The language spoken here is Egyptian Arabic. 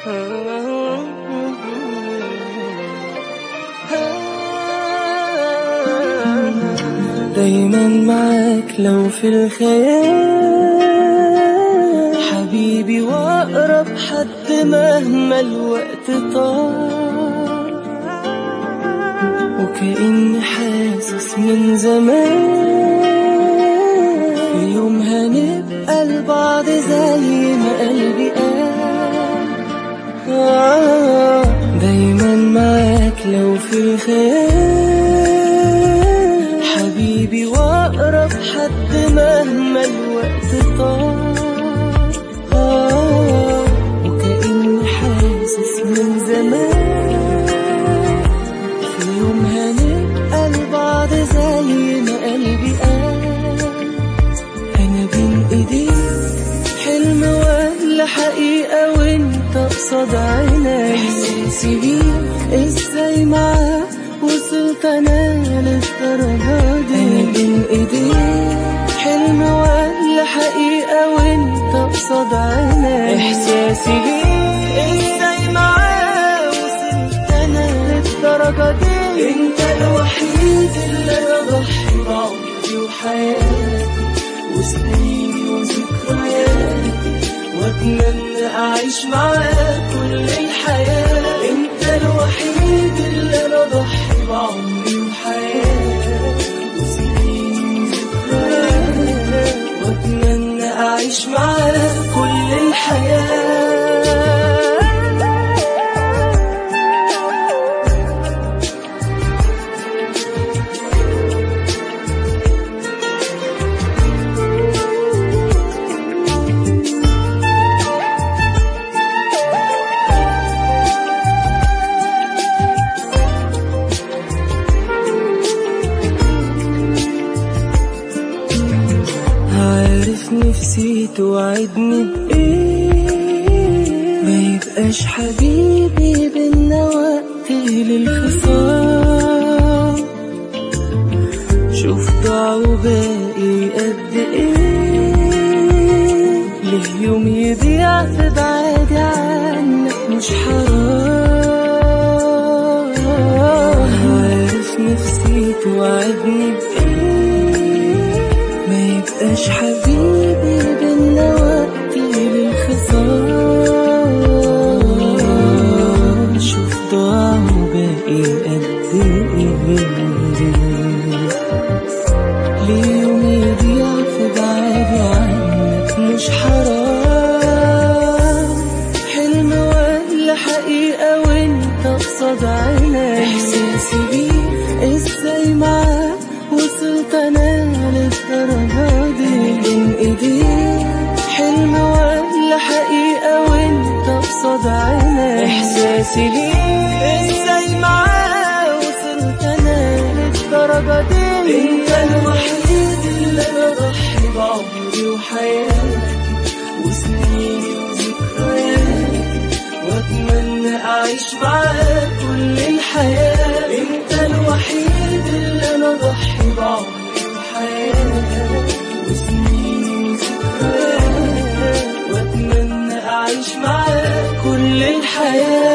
دايما معاك لو في الخيال حبيبي واقرب حد مهما الوقت طال وكأني حاسس من زمان في يوم هنبقى لبعض زي ما قلبي قال آه دايما معاك لو في الخيال حبيبي واقرب حد مهما الوقت طال آه وكأني حاسس من زمان في يوم هنبقى لبعض زي ما قلبي قال انا بين ايديك حلم ولا حقيقة وانت قصاد عيني احساسي بيك ازاي معاك وصلت انا للدرجة دي انا بين ايديك حلم ولا حقيقة وانت قصاد عيني احساسي بيك ازاي معاك وصلت انا للدرجة دي انت الوحيد اللي انا ضحي بعمري وحياتي وسنيني وذكرياتي واتمنى اعيش معاك كل الحياة انت الوحيد اللي انا ضحي بعمري وحياتي وسنيني وذكرياتي واتمنى اعيش معاك كل الحياة عارف نفسي توعدني بإيه ما يبقاش حبيبي بينا وقت للخصام شوف ضاع وباقي قد ايه ليه يوم يضيع في بعادي عنك مش حرام عارف نفسي توعدني بإيه ما يبقاش حبيبي بينا وقت للخصام شوف ضاع وباقي قد ايه ليه يوم يضيع في بعادي عنك مش حرام حلم ولا حقيقة وانت قصاد عيني احساسي بيك ازاي معاك وصلت انا للدرجة دي بين ايديك حلم ولا حقيقة وانت قصاد عيني احساسي بيك ازاي معاك وصلت انا للدرجة دي انت الوحيد اللي انا ضحي بعمري وحياتي وسنيني وذكرياتي واتمنى اعيش معاك كل الحياة انت الوحيد اللي انا ضحي بعمري وحياتي وسنيني وذكرياتي واتمنى اعيش معاك كل الحياة